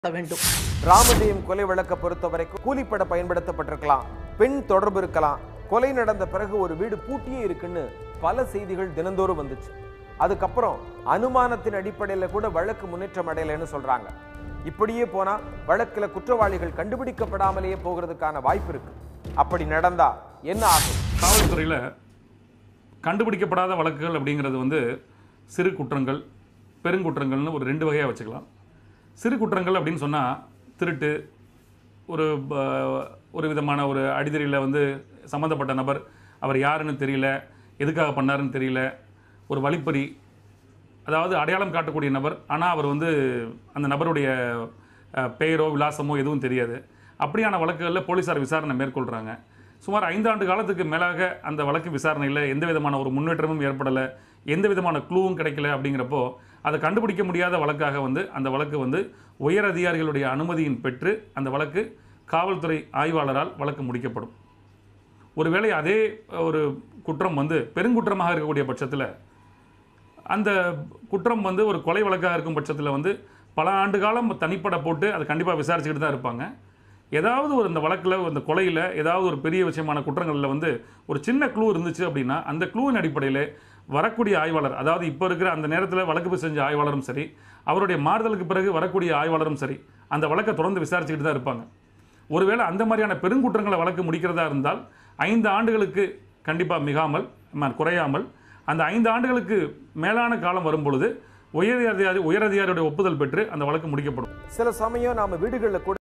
வேண்டும் ராமஜெயம் கொலை வழக்கை பொறுத்தவரைக்கும் கூலிப்பட பயன்படுத்தப்பட்டிருக்கலாம் பெண் தொடர்பு இருக்கலாம் கொலை நடந்த பிறகு ஒரு வீடு பூட்டியே இருக்குன்னு பல செய்திகள் தினந்தோறும் வந்துச்சு அதுக்கப்புறம் அனுமானத்தின் அடிப்படையில் கூட வழக்கு முன்னேற்றம் அடையலைன்னு சொல்றாங்க இப்படியே போனா வழக்குல குற்றவாளிகள் கண்டுபிடிக்கப்படாமலேயே போகிறதுக்கான வாய்ப்பு இருக்கு அப்படி நடந்தா என்ன ஆகும் காவல்துறையில் கண்டுபிடிக்கப்படாத வழக்குகள் அப்படிங்கிறது வந்து சிறு குற்றங்கள் பெருங்குற்றங்கள்னு ஒரு ரெண்டு வகையாக வச்சுக்கலாம் சிறு குற்றங்கள் அப்படின்னு சொன்னால் திருட்டு ஒரு ப- ஒரு விதமான ஒரு அடிதடியில் வந்து சம்மந்தப்பட்ட நபர் அவர் யாருன்னு தெரியல எதுக்காக பண்ணாருன்னு தெரியல ஒரு வழிப்பறி அதாவது அடையாளம் காட்டக்கூடிய நபர் ஆனால் அவர் வந்து அந்த நபருடைய அஹ், பெயரோ விலாசமோ எதுவும் தெரியாது அப்படியான வழக்குகளில் போலீஸார் விசாரணை மேற்கொள்கிறாங்க சுமார் ஐந்தாண்டு காலத்துக்கு மேலாக அந்த வழக்கு விசாரணையில் எந்த விதமான ஒரு முன்னேற்றமும் ஏற்படலை எந்த விதமான க்ளூவும் கிடைக்கல அப்படிங்கிறப்போ அதை கண்டுபிடிக்க முடியாத வழக்காக வந்து அந்த வழக்கு வந்து உயர் அதிகாரிகளுடைய அனுமதியின் பெற்று அந்த வழக்கு காவல்துறை ஆய்வாளரால் வழக்கு முடிக்கப்படும் ஒருவேளை அதே ஒரு குற்றம் வந்து பெருங்குற்றமாக இருக்கக்கூடிய பட்சத்தில் அந்த குற்றம் வந்து ஒரு கொலை வழக்காக இருக்கும் பட்சத்தில் வந்து பல ஆண்டு காலம் தனிப்பட போட்டு அதை கண்டிப்பாக விசாரிச்சுக்கிட்டு தான் இருப்பாங்க ஏதாவது ஒரு இந்த வழக்கில் இந்த கொலையில் ஏதாவது ஒரு பெரிய விஷயமான குற்றங்களில் வந்து ஒரு சின்ன க்ளூ இருந்துச்சு அப்படின்னா அந்த க்ளூவின் அடிப்படையில் வரக்கூடிய ஆய்வாளர் அதாவது இப்போ இருக்கிற அந்த நேரத்தில் வழக்கு பதிவு செஞ்ச ஆய்வாளரும் சரி அவருடைய மாறுதலுக்கு பிறகு வரக்கூடிய ஆய்வாளரும் சரி அந்த வழக்கை தொடர்ந்து விசாரிச்சுக்கிட்டு தான் இருப்பாங்க ஒருவேளை அந்த மாதிரியான பெருங்குற்றங்களை வழக்கு முடிக்கிறதா இருந்தால் ஐந்து ஆண்டுகளுக்கு கண்டிப்பாக மிகாமல் ம, குறையாமல் அந்த ஐந்து ஆண்டுகளுக்கு மேலான காலம் வரும் பொழுது உயர் அதிகாரி உயர் அதிகாரியுடைய ஒப்புதல் பெற்று அந்த வழக்கு முடிக்கப்படும் சில சமயம் நாம வீடுகளில் கூட